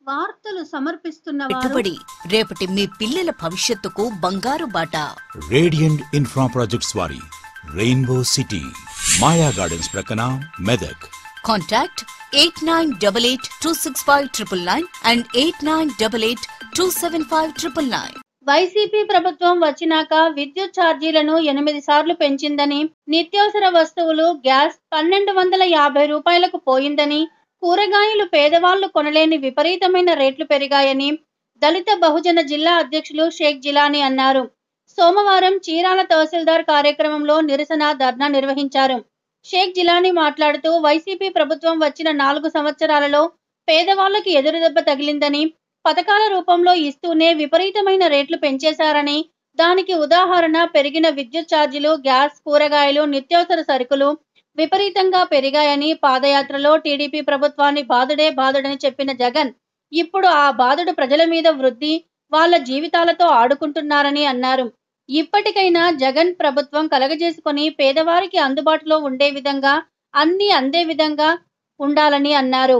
వార్తలు సమర్పిస్తున్న వారు పెట్టుబడి రేపటి మీ పిల్లల భవిష్యత్తుకు బంగారు బాట రేడియంట్ ఇన్ఫ్రా ప్రాజెక్ట్స్ వారి రెయిన్బో సిటీ మాయా గార్డెన్స్ ప్రక్కన Medak contact eight nine double eight two six five triple nine and eight nine double eight two seven five triple nine YCP ప్రభుత్వం వచ్చినాక విద్యుత్ ఛార్జీలను ఎనిమిది సార్లు పెంచిందని నిత్యావసర వస్తువులు గ్యాస్ పన్నెండు వందల యాభై రూపాయలకు పోయిందని కూరగాయలు పేదవాళ్లు కొనలేని విపరీతమైన రేట్లు పెరిగాయని దళిత బహుజన జిల్లా అధ్యక్షులు షేక్ జిలానీ అన్నారు సోమవారం చీరాల తహసీల్దార్ కార్యక్రమంలో నిరసన ధర్నా నిర్వహించారు షేక్ జిలానీ మాట్లాడుతూ వైసీపీ ప్రభుత్వం వచ్చిన నాలుగు సంవత్సరాలలో పేదవాళ్లకు ఎదురుదెబ్బ తగిలిందని పథకాల రూపంలో ఇస్తూనే విపరీతమైన రేట్లు పెంచేశారని దానికి ఉదాహరణ పెరిగిన విద్యుత్ ఛార్జీలు గ్యాస్ కూరగాయలు నిత్యావసర సరుకులు విపరీతంగా పెరిగాయని పాదయాత్రలో టీడీపీ ప్రభుత్వాన్ని బాధుడే బాధుడని చెప్పిన జగన్ ఇప్పుడు ఆ బాధుడు ప్రజల మీద వృద్ధి వాళ్ళ జీవితాలతో ఆడుకుంటున్నారని అన్నారు ఇప్పటికైనా జగన్ ప్రభుత్వం కలగజేసుకొని పేదవారికి అందుబాటులో ఉండే విధంగా అన్ని అందే విధంగా ఉండాలని అన్నారు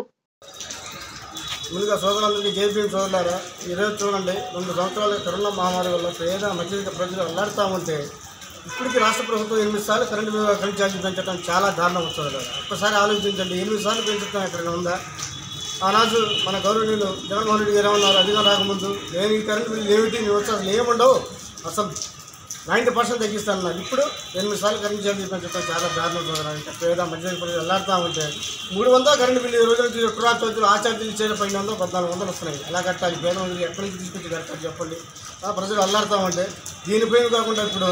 ముందుగా సోదరులందరికీ జేపీఎం సోదరులారా ఈరోజు చూడండి రెండు సంవత్సరాల కరోనా మహమ్మారి వల్ల పేద మధ్యతరగతి ప్రజలు అల్లాడుతూ ఉంటే ఇప్పటికీ రాష్ట్ర ప్రభుత్వం ఎనిమిది సార్లు కరెంటు బిల్లు కరెంట్ ఛార్జీ పెంచడం చాలా దారుణం వస్తుంది ఒక్కసారి ఆలోచించండి ఎనిమిది సార్లు పెంచడం ఎక్కడ ఉందా ఆనాడు మన గౌరవనీయులు జగన్మోహన్ రెడ్డి గారు ఉన్నారు అధికారం రాకముందు నేను ఈ కరెంటు బిల్లు ఏమిటి నేను వచ్చి అసలు ఏముండవు అసలు నైంటీ పర్సెంట్ తగ్గిస్తాను ఇప్పుడు ఎనిమిది సార్లు కరెంట్ ఛార్జీ పెంచడం చాలా దారుణం చూడాలి ఇంకా పేద మధ్యతరగతి ప్రజలు అల్లాడుతూ ఉంటే మూడు వందల కరెంటు బిల్లు ఈ రోజు నుంచి కురా చౌతులు ఆ ఛార్జీలు ఇచ్చే పైన వందలు పద్నాలుగు వందలు వస్తున్నాయి ఎలా కట్టాలి పేద మందికి ఎక్కడి నుంచి తీసుకొచ్చి కట్టాలి చెప్పండి ఆ ప్రజలు అల్లాడుతూ ఉంటే దీనిపైన కాకుండా ఇప్పుడు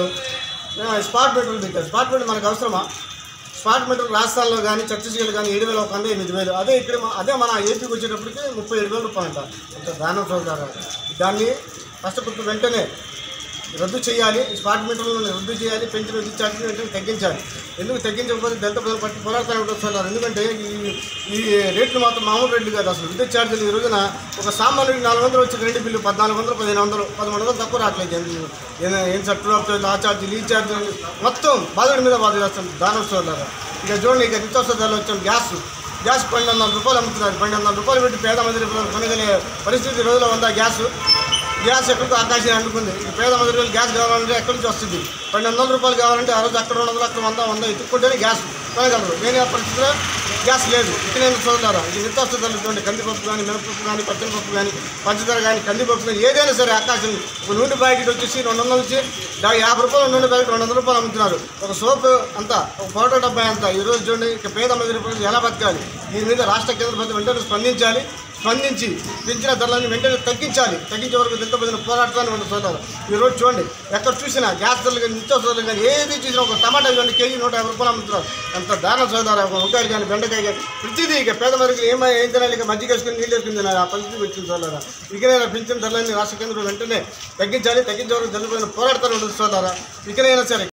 ఆ, స్పాట్ పెట్రోల్ పెట్టారు స్పాట్ పెట్రోల్ మనకు అవసరమా స్పాట్ పెట్రోల్ రాజస్థాన్లో కానీ ఛత్తీస్గఢ్ కానీ ఏడు వేల ఒక వంద ఎనిమిది వేలు అదే ఇక్కడ మా- అదే మన ఏపీకి వచ్చేటప్పటికి ముప్పై ఏడు వేల రూపాయలు అంట అంత దానం చూడాలి దాన్ని ఫస్ట్ ఇప్పుడు వెంటనే రద్దు చేయాలి స్పాట్ మీటర్లను రద్దు చేయాలి పెంచిన విద్యుత్ ఛార్జీలు వెంటనే తగ్గించాలి ఎందుకు తగ్గించకపోతే దళిత ప్రజలు పట్టి పోరాటాలు వస్తున్నారు ఎందుకంటే ఈ ఈ రేట్లు మాత్రం మామూలు రేట్లు కాదు అసలు విద్యుత్ ఛార్జీలు ఈ రోజున ఒక సామాన్యుడికి నాలుగు వందలు వచ్చి కరెంటు బిల్లు పద్నాలుగు వందలు పదిహేను వందలు పదమూడు వందలు తక్కువ రావట్లేదు ఎందుకు? ఏం- ఏం సార్ ట్రూ ఛార్జీలు ఆ ఛార్జీలు ఈ ఛార్జీలు మొత్తం బాధుడి మీద బాధ చేస్తాం దానం చూడాలి ఇక చూడండి ఇక నిత్యావసర ధరలు వచ్చాం గ్యాస్ గ్యాస్ పన్నెండు వందల రూపాయలు అమ్ముతున్నారు పన్నెండు వందల రూపాయలు పెట్టి పేద మంది కొనగలిగే పరిస్థితి ఈ రోజులో ఉందా గ్యాస్ గ్యాస్ ఎక్కడికో ఆకాశం అంటుకుంది ఈ పేద మంది గ్యాస్ కావాలంటే ఎక్కడి నుంచి వస్తుంది పన్నెండు వందల రూపాయలు కావాలంటే ఆ రోజు అక్కడ రెండు వందలు అక్కడ వంద వంద ఎత్తుక్కుంటేనే గ్యాస్ కొనగలరు నేను ఆ పరిస్థితిలో గ్యాస్ లేదు ఇక్కడ నేను చూడలేరు ఇది నిత్యావసర ధరలు చూడండి కందిపప్పు కానీ మినపప్పు కానీ పచ్చనిపప్పు కానీ పంచదార కానీ కందిపప్పు కానీ ఏదైనా సరే ఆకాశం ఒక నూనె ప్యాకెట్ వచ్చేసి రెండు వందల నుంచి డా- యాభై రూపాయలు నూనె ప్యాకెట్ రెండు వందల రూపాయలు అమ్ముతున్నారు ఒక సోప్ అంతా ఒక పౌడర్ డబ్బా అంతా ఈ రోజు చూడండి ఇక పేద మంది ప్రజలు ఎలా బతకాలి దీని మీద రాష్ట్ర కేంద్ర ప్రభుత్వం వెంటనే స్పందించాలి స్పందించి పెంచిన ధరలను వెంటనే తగ్గించాలి తగ్గించే వరకు ఎంత పెద్ద పోరాటాన్ని మనం చూడాలి ఈ రోజు చూడండి ఎక్కడ చూసినా గ్యాస్ ధరలు కానీ నిత్యావసర ధరలు కానీ ఏది చూసినా ఒక టమాటా కానీ కేజీ నూట యాభై రూపాయలు అమ్ముతున్నారు ఎంత దారుణం చూడాలి ఒక వంకాయలు కానీ బెండకాయ కానీ ప్రతిదీ ఇక పేద మరుగులు ఏమై ఏం తినాలి ఇక మజ్జిగ వేసుకుని నీళ్ళు వేసుకుని తినాలి ఆ పరిస్థితి వచ్చింది చూడారా ఇకనైనా పెంచిన ధరలన్నీ రాష్ట్ర కేంద్రం వెంటనే తగ్గించాలి తగ్గించే వరకు ధరలపైన పోరాడతారు చూడారా ఇకనైనా సరే